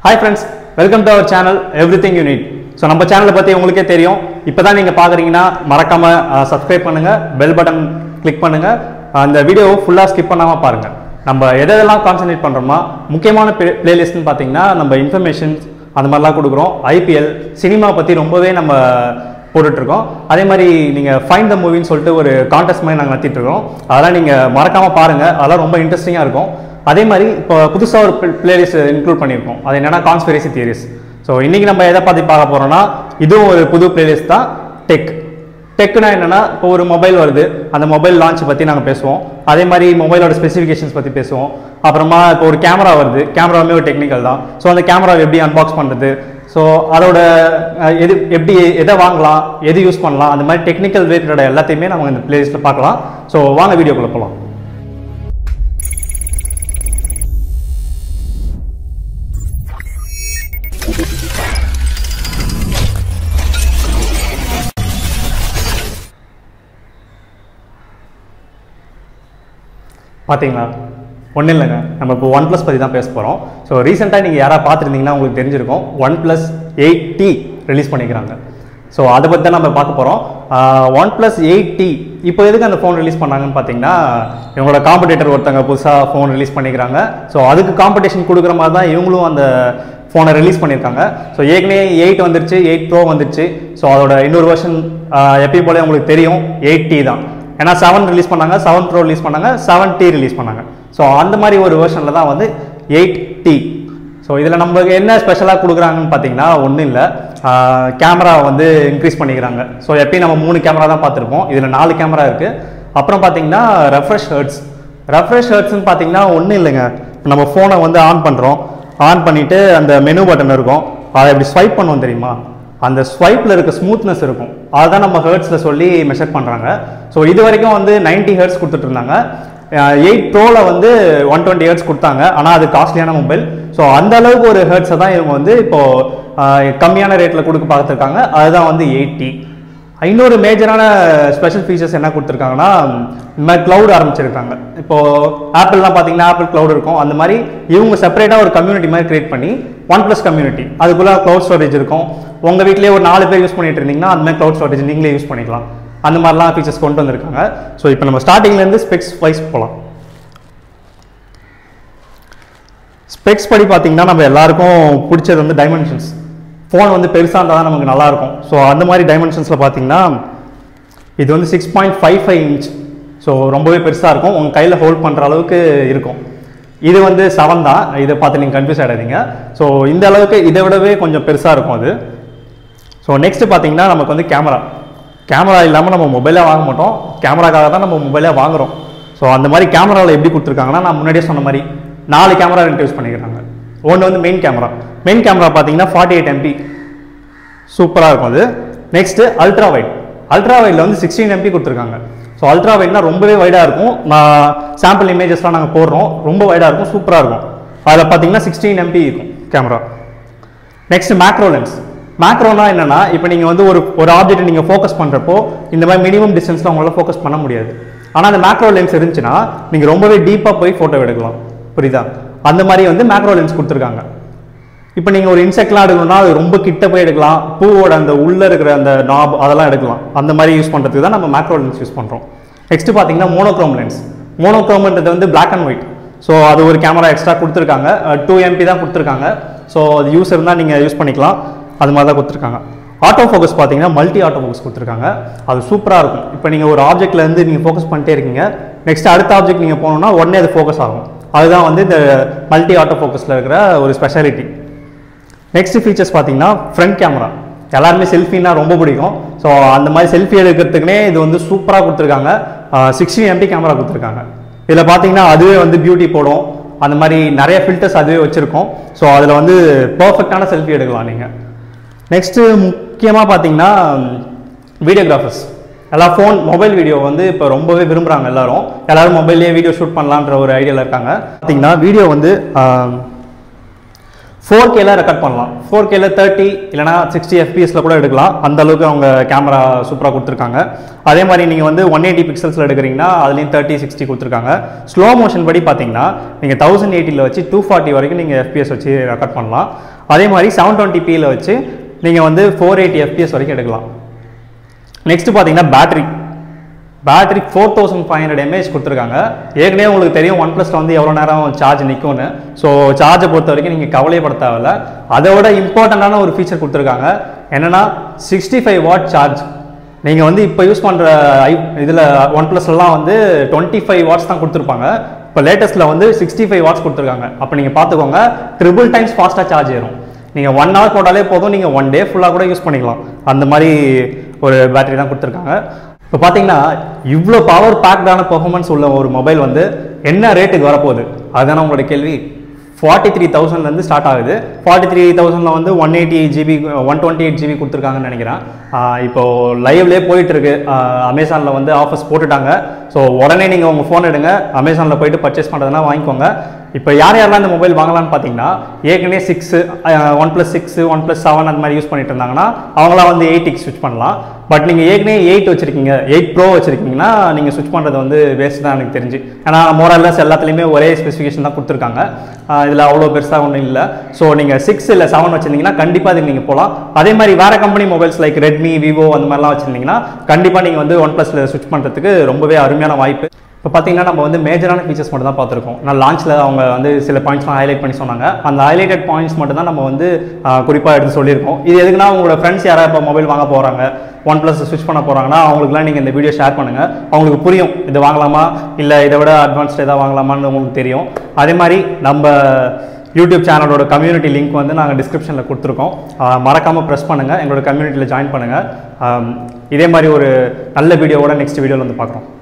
hi friends welcome to our channel everything you need so நம்ம சேனலை பற்றி உங்களுக்கே தெரியும் இப்போ தான் நீங்கள் பார்க்குறீங்கன்னா மறக்காமல் சப்ஸ்கிரைப் பண்ணுங்கள் பெல் பட்டன் கிளிக் பண்ணுங்கள் அந்த வீடியோவை ஃபுல்லாக ஸ்கிப் பண்ணாமல் பாருங்கள் நம்ம எதெல்லாம் கான்சென்ட்ரேட் பண்ணுறோமா முக்கியமான பிளேலிஸ்ட்னு பார்த்தீங்கன்னா நம்ம இன்ஃபர்மேஷன்ஸ் அந்த மாதிரிலாம் கொடுக்குறோம் ஐபிஎல் சினிமா பற்றி ரொம்பவே நம்ம போட்டுட்ருக்கோம் அதே மாதிரி நீங்கள் ஃபைண்ட் த மூவின்னு சொல்லிட்டு ஒரு கான்டெஸ்ட் மாதிரி நாங்கள் நடத்திட்டு இருக்கோம் அதெல்லாம் நீங்கள் மறக்காமல் பாருங்கள் அதெல்லாம் ரொம்ப இன்ட்ரெஸ்டிங்காக இருக்கும் அதே மாதிரி இப்போ புதுசாக ஒரு பிளேலிஸ்ட் இன்க்ளூட் பண்ணியிருக்கோம் அது என்னன்னா கான்ஸ்பிரசி தியரிஸ் ஸோ இன்றைக்கி நம்ம எதை பற்றி பார்க்க போகிறோம்னா இதுவும் ஒரு புது பிளேலிஸ்ட் தான் டெக் டெக்னா என்னன்னா இப்போ ஒரு மொபைல் வருது அந்த மொபைல் லான்ச் பற்றி நாங்கள் பேசுவோம் அதே மாதிரி மொபைலோட ஸ்பெசிஃபிகேஷன்ஸ் பற்றி பேசுவோம் அப்புறமா இப்போ ஒரு கேமரா வருது கேமராவுமே ஒரு டெக்னிக்கல் தான் ஸோ அந்த கேமராவை எப்படி அன்பாக்ஸ் பண்ணுறது ஸோ அதோட அஹ், எது எப்படி எதை வாங்கலாம் எது யூஸ் பண்ணலாம் அந்த மாதிரி டெக்னிக்கல் ரிலேட்டட் எல்லாத்தையுமே நம்ம இந்த பிளேலிஸ்ட்டில் பார்க்கலாம் ஸோ வாங்க வீடியோக்குள்ளே போகலாம் பார்த்தீங்களா ஒன்றும் இல்லைங்க நம்ம இப்போ ஒன் ப்ளஸ் பற்றி தான் பேச போகிறோம் ஸோ ரீசெண்டாக நீங்கள் யாராவது பார்த்துருந்தீங்கன்னா உங்களுக்கு தெரிஞ்சிருக்கும் OnePlus eight T release பண்ணிக்கிறாங்க ஸோ அதை பற்றி தான் நம்ம பார்க்க போகிறோம் ஒன் ப்ளஸ் எயிட் டி இப்போ எதுக்கு அந்த ஃபோன் ரிலீஸ் பண்ணாங்கன்னு பார்த்தீங்கன்னா இவங்களோட காம்படிட்டர் ஒருத்தங்க புதுசாக ஃபோன் ரிலீஸ் பண்ணிக்கிறாங்க ஸோ அதுக்கு காம்படிஷன் கொடுக்குற மாதிரி தான் இவங்களும் அந்த ஃபோனை ரிலீஸ் பண்ணியிருக்காங்க ஸோ ஏற்கனவே எயிட் வந்துருச்சு எயிட் ப்ரோ வந்துருச்சு ஸோ அதோட இன்னொரு வருஷன் எப்பயும் போல உங்களுக்கு தெரியும் எயிட் டி தான் ஏன்னா செவன் ரிலீஸ் பண்ணாங்க செவன் ப்ரோ ரிலீஸ் பண்ணாங்க செவன் டி ரிலீஸ் பண்ணாங்க ஸோ அந்த மாதிரி ஒரு வெர்ஷனில் தான் வந்து எயிட் டி ஸோ இதில் நம்மளுக்கு என்ன ஸ்பெஷலாக கொடுக்குறாங்கன்னு பார்த்தீங்கன்னா ஒன்றும் இல்லை கேமரா வந்து இன்க்ரீஸ் பண்ணிக்கிறாங்க ஸோ எப்பயும் நம்ம மூணு கேமரா தான் பார்த்துருப்போம் இதில் நாலு கேமரா இருக்குது அப்புறம் பார்த்தீங்கன்னா ரெஃப்ரெஷ் ஹர்ட்ஸ் ரெஃப்ரெஷ் ஹர்ட்ஸ்னு பார்த்தீங்கன்னா ஒன்றும் இல்லைங்க நம்ம ஃபோனை வந்து ஆன் பண்ணுறோம் ஆன் பண்ணிவிட்டு அந்த மெனு பட்டன் இருக்கும் அதை இப்படி ஸ்வைப் பண்ணுவோம் தெரியுமா அந்த ஸ்வைப்பில் இருக்க ஸ்மூத்னஸ் இருக்கும் அதுதான் நம்ம ஹர்ட்ஸில் சொல்லி மெஷர் பண்ணுறாங்க ஸோ இது வரைக்கும் வந்து 90 ஹர்ட்ஸ் கொடுத்துட்டு இருந்தாங்க எயிட் ப்ரோவில் வந்து ஒன் டுவெண்ட்டி ஹர்ட்ஸ் கொடுத்தாங்க ஆனால் அது காஸ்ட்லியான மொபைல் ஸோ அந்த அளவுக்கு ஒரு ஹர்ட்ஸை தான் இவங்க வந்து இப்போது கம்மியான ரேட்டில் கொடுக்க பார்த்துருக்காங்க அதுதான் வந்து எயிட்டி இன்னொரு மேஜரான ஸ்பெஷல் ஃபீச்சர்ஸ் என்ன கொடுத்துருக்காங்கன்னா இந்த மாதிரி க்ளவுட் ஆரம்பிச்சிருக்காங்க இப்போ ஆப்பிள்லாம் பார்த்தீங்கன்னா ஆப்பிள் க்ளவுட் இருக்கும் அந்த மாதிரி இவங்க செப்பரேட்டாக ஒரு கம்யூனிட்டி மாதிரி கிரியேட் பண்ணி ஒன் ப்ளஸ் கம்யூனிட்டி அதுக்குள்ளே க்ளவுட் ஸ்டோரேஜ் இருக்கும் உங்கள் வீட்லேயே ஒரு நாலு பேர் யூஸ் பண்ணிட்டு இருந்தீங்கன்னா அந்த மாதிரி க்ளவுட் ஸ்டோரேஜ் நீங்களே யூஸ் பண்ணிக்கலாம் அந்த மாதிரிலாம் ஃபீச்சர்ஸ் கொண்டு வந்திருக்காங்க ஸோ இப்போ நம்ம ஸ்டார்டிங்லேருந்து ஸ்பெக்ஸ் வைஸ் போகலாம் ஸ்பெக்ஸ் படி பார்த்தீங்கன்னா நம்ம எல்லாருக்கும் பிடிச்சது வந்து டைமென்ஷன்ஸ் ஃபோன் வந்து பெருசாக இருந்தால் தான் நமக்கு நல்லா இருக்கும் ஸோ அந்த மாதிரி டைமென்ஷன்ஸில் பார்த்தீங்கன்னா இது வந்து six point five five inch so ரொம்பவே பெருசாக இருக்கும் உங்கள் கையில் ஹோல்ட் பண்ணுற அளவுக்கு இருக்கும் இது வந்து செவன் தான் இதை பார்த்து நீங்கள் கன்ஃபியூஸ் ஆகிடாதீங்க ஸோ இந்த அளவுக்கு இதை விடவே கொஞ்சம் பெருசாக இருக்கும் அது ஸோ நெக்ஸ்ட் பார்த்தீங்கன்னா நமக்கு வந்து கேமரா கேமரா இல்லாமல் நம்ம மொபைலே வாங்க மாட்டோம் கேமராக்காக தான் நம்ம மொபைலே வாங்குறோம் ஸோ அந்த மாதிரி கேமராவில் எப்படி கொடுத்துருக்காங்கன்னா நான் முன்னாடியே சொன்ன மாதிரி நாலு கேமரா இன்ட்ரடியூஸ் பண்ணிக்கிறாங்க ஒன்று வந்து மெயின் கேமரா மெயின் கேமரா பார்த்தீங்கன்னா ஃபார்ட்டி எயிட் எம்பி சூப்பராக இருக்கும் அது நெக்ஸ்ட்டு அல்ட்ரா வைட் அல்ட்ரா வைடில் வந்து சிக்ஸ்டீன் எம்பி கொடுத்துருக்காங்க ஸோ அல்ட்ரா வைட்னா ரொம்பவே வைடாக இருக்கும் நான் சாம்பிள் இமேஜஸ்லாம் நாங்கள் போடுறோம் ரொம்ப வைடாக இருக்கும் சூப்பராக இருக்கும் அதில் பார்த்தீங்கன்னா சிக்ஸ்டீன் எம்பி இருக்கும் கேமரா நெக்ஸ்ட் மேக்ரோ லென்ஸ் மேக்ரோனா என்னன்னா இப்போ நீங்கள் வந்து ஒரு ஒரு ஆப்ஜெக்ட் நீங்கள் ஃபோக்கஸ் பண்ணுறப்போ இந்த மாதிரி மினிமம் டிஸ்டன்ஸில் உங்களால் ஃபோக்கஸ் பண்ண முடியாது ஆனால் அந்த மேக்ரோ லென்ஸ் இருந்துச்சுன்னா நீங்கள் ரொம்பவே டீப்பாக போய் ஃபோட்டோ எடுக்கலாம் புரியுதா அந்த மாதிரி வந்து மேக்ரோ லென்ஸ் கொடுத்துருக்காங்க இப்போ நீங்கள் ஒரு இன்செக்ட்லாம் எடுக்கணும்னா அது ரொம்ப கிட்ட போய் எடுக்கலாம் பூவோட அந்த உள்ளே இருக்கிற அந்த நாப் அதெல்லாம் எடுக்கலாம் அந்த மாதிரி யூஸ் பண்ணுறதுக்கு தான் நம்ம மேக்ரோ லென்ஸ் யூஸ் பண்ணுறோம் நெக்ஸ்ட் பார்த்தீங்கன்னா மோனோக்ரோம் லென்ஸ் மோனோக்ரோம்ன்றது வந்து பிளாக் அண்ட் ஒயிட் ஸோ அது ஒரு கேமரா எக்ஸ்ட்ரா கொடுத்துருக்காங்க டூ எம்பி தான் கொடுத்துருக்காங்க ஸோ அது யூஸ் இருந்தால் நீங்கள் யூஸ் பண்ணிக்கலாம் அது மாதிரி தான் கொடுத்துருக்காங்க ஆட்டோ ஃபோக்கஸ் பார்த்தீங்கன்னா மல்டி ஆட்டோ ஃபோக்கஸ் கொடுத்துருக்காங்க அது சூப்பராக இருக்கும் இப்போ நீங்கள் ஒரு ஆப்ஜெக்ட்ல இருந்து நீங்கள் ஃபோக்கஸ் பண்ணிட்டே இருக்கீங்க நெக்ஸ்ட் அடுத்த ஆப்ஜெக்ட் நீங்கள் போகணுன்னா உடனே அது ஃபோக்கஸ் ஆகும் அதுதான் வந்து இந்த மல்டி ஆட்டோ ஃபோக்கஸில் இருக்கிற ஒரு ஸ்பெஷாலிட்டி நெக்ஸ்ட் ஃபீச்சர்ஸ் பார்த்தீங்கன்னா ஃப்ரண்ட் கேமரா எல்லாருமே செல்ஃபின்னா ரொம்ப பிடிக்கும் ஸோ அந்த மாதிரி செல்ஃபி எடுக்கிறதுக்குனே இது வந்து சூப்பராக கொடுத்துருக்காங்க சிக்ஸ்டீன் எம்பி கேமரா கொடுத்துருக்காங்க இதில் பார்த்தீங்கன்னா அதுவே வந்து பியூட்டி போடும் அந்த மாதிரி நிறைய ஃபில்டர்ஸ் அதுவே வச்சுருக்கோம் ஸோ அதில் வந்து பர்ஃபெக்டான செல்ஃபி எடுக்கலாம் நீங்கள் நெக்ஸ்ட்டு முக்கியமாக பார்த்தீங்கன்னா வீடியோகிராஃபர்ஸ் எல்லா ஃபோன் மொபைல் வீடியோ வந்து இப்போ ரொம்பவே விரும்புகிறாங்க எல்லாரும் எல்லாரும் மொபைல்லேயே வீடியோ ஷூட் பண்ணலான்ற ஒரு ஐடியாவில் இருக்காங்க பார்த்தீங்கன்னா வீடியோ வந்து ஃபோர் கேல ரெக்கார்ட் பண்ணலாம் ஃபோர் கேல தேர்ட்டி இல்லைனா சிக்ஸ்டி எஃபிஎஸ்ல கூட எடுக்கலாம் அந்த அளவுக்கு அவங்க கேமரா சூப்பராக கொடுத்துருக்காங்க அதே மாதிரி நீங்கள் வந்து ஒன் எயிட்டி பிக்சல்ஸில் எடுக்கிறீங்கன்னா அதுலேயும் தேர்ட்டி சிக்ஸ்டி கொடுத்துருக்காங்க ஸ்லோ மோஷன் படி பார்த்தீங்கன்னா நீங்கள் தௌசண்ட் எயிட்டியில் வச்சு டூ ஃபார்ட்டி வரைக்கும் நீங்கள் எஃபிஎஸ் வச்சு ரெக்கார்ட் பண்ணலாம் அதே மாதிரி செவன் டுவெண்ட்டி பியில் வச்சு நீங்கள் வந்து ஃபோர் எயிட்டி எஃபிஎஸ் வரைக்கும் எடுக்கலாம் நெக்ஸ்ட் பார்த்தீங்கன்னா battery battery four thousand five hundred mAh கொடுத்துருக்காங்க ஏற்கனவே உங்களுக்கு தெரியும் ஒன் ப்ளஸில் வந்து எவ்வளோ நேரம் சார்ஜ் நிற்கும்னு ஸோ சார்ஜை பொறுத்த வரைக்கும் நீங்கள் கவலைப்பட தேவையில்ல அதை விட இம்பார்ட்டண்ட்டான ஒரு ஃபீச்சர் கொடுத்துருக்காங்க என்னென்னா சிக்ஸ்டி ஃபைவ் வாட் சார்ஜ் நீங்கள் வந்து இப்போ யூஸ் பண்ணுற ஐ இதில் ஒன் ப்ளஸ்லாம் வந்து டுவெண்ட்டி ஃபைவ் வாட்ஸ் தான் கொடுத்துருப்பாங்க இப்போ லேட்டஸ்ட்டில் வந்து சிக்ஸ்டி ஃபைவ் வாட்ஸ் கொடுத்துருக்காங்க அப்போ நீங்கள் பார்த்துக்கோங்க ட்ரிபிள் டைம்ஸ் ஃபாஸ்ட்டாக சார்ஜ் ஏறும் நீங்கள் ஒன் ஹவர் போட்டாலே போதும் நீங்கள் ஒன் டே ஃபுல்லாக கூட யூஸ் பண்ணிக்கலாம் அந்த மாதிரி ஒரு பேட்டரி தான் கொடுத்துருக்காங்க இப்போ பார்த்தீங்கன்னா இவ்வளோ பவர் பேக்டான பெர்ஃபார்மன்ஸ் உள்ள ஒரு மொபைல் வந்து என்ன ரேட்டுக்கு வரப்போகுது அதுதானே உங்களோட கேள்வி ஃபார்ட்டி த்ரீ தௌசண்ட்லேருந்து ஸ்டார்ட் ஆகுது ஃபார்ட்டி த்ரீ தௌசண்டில் வந்து one eighty GB one twenty eight GB கொடுத்துருக்காங்கன்னு நினைக்கிறேன் ஆஹ் இப்போ லைவ்லேயே போயிட்டு இருக்கு அமேசானில் வந்து ஆஃபர்ஸ் போட்டுட்டாங்க ஸோ உடனே நீங்கள் உங்கள் ஃபோன் எடுங்க அமேசானில் போயிட்டு பர்ச்சேஸ் பண்ணுறதுனா வாங்கிக்கோங்க இப்போ யார் யாரெல்லாம் இந்த மொபைல் வாங்கலாம்னு பார்த்தீங்கன்னா ஏற்கனவே six one plus six one plus seven அந்த மாதிரி யூஸ் பண்ணிட்டு இருந்தாங்கன்னா அவங்களாம் வந்து எயிட்டுக்கு ஸ்விட்ச் பண்ணலாம் பட் நீங்கள் ஏற்கனவே எயிட் வச்சிருக்கீங்க எயிட் ப்ரோ வச்சிருக்கீங்கன்னா நீங்கள் ஸ்விட்ச் பண்ணுறது வந்து வேஸ்ட் தான் எனக்கு தெரிஞ்சு ஏன்னா மோரல்லஸ் எல்லாத்துலேயுமே ஒரே ஸ்பெசிஃபிகேஷன் தான் கொடுத்துருக்காங்க இதில் அவ்வளோ பெருசாக ஒன்றும் இல்லை ஸோ நீங்கள் சிக்ஸ் இல்லை செவன் வச்சிருந்தீங்கன்னா கண்டிப்பாக அதுக்கு நீங்கள் போகலாம் அதே மாதிரி வேறு company mobiles like Redmi Vivo அந்த மாதிரிலாம் வச்சிருந்தீங்கன்னா கண்டிப்பாக நீங்கள் வந்து ஒன் ப்ளஸில் ஸ்விட்ச் பண்ணுறதுக்கு ரொம்பவே அருமையான வாய்ப்பு இப்போ பார்த்தீங்கன்னா நம்ம வந்து மேஜரான ஃபீச்சர்ஸ் மட்டும் தான் பார்த்துருக்கோம் நான் லான்ச்சில் அவங்க வந்து சில பாயிண்ட்ஸ்லாம் ஹைலைட் பண்ணி சொன்னாங்க அந்த ஹைலைட்டட் பாயிண்ட்ஸ் மட்டும் தான் நம்ம வந்து குறிப்பாக எடுத்து சொல்லியிருக்கோம் இது எதுக்குன்னா உங்களோட ஃப்ரெண்ட்ஸ் யாராவது இப்போ மொபைல் வாங்க போகிறாங்க ஒன் ப்ளஸ் ஸ்விட்ச் பண்ண போகிறாங்கன்னா அவங்களுக்குலாம் நீங்கள் இந்த வீடியோ ஷேர் பண்ணுங்கள் அவங்களுக்கு புரியும் இது வாங்கலாமா இல்லை இதை விட அட்வான்ஸ்ட் எதாவது வாங்கலாமான்னு உங்களுக்கு தெரியும் அதே மாதிரி நம்ம யூடியூப் சேனலோட கம்யூனிட்டி லிங்க் வந்து நாங்கள் டிஸ்கிரிப்ஷனில் கொடுத்துருக்கோம் மறக்காமல் ப்ரெஸ் பண்ணுங்கள் எங்களோட கம்யூனிட்டியில் ஜாயின் பண்ணுங்கள் இதே மாதிரி ஒரு நல்ல வீடியோவோட நெக்ஸ்ட் வீடியோவில் வந்து பார்க்குறோம்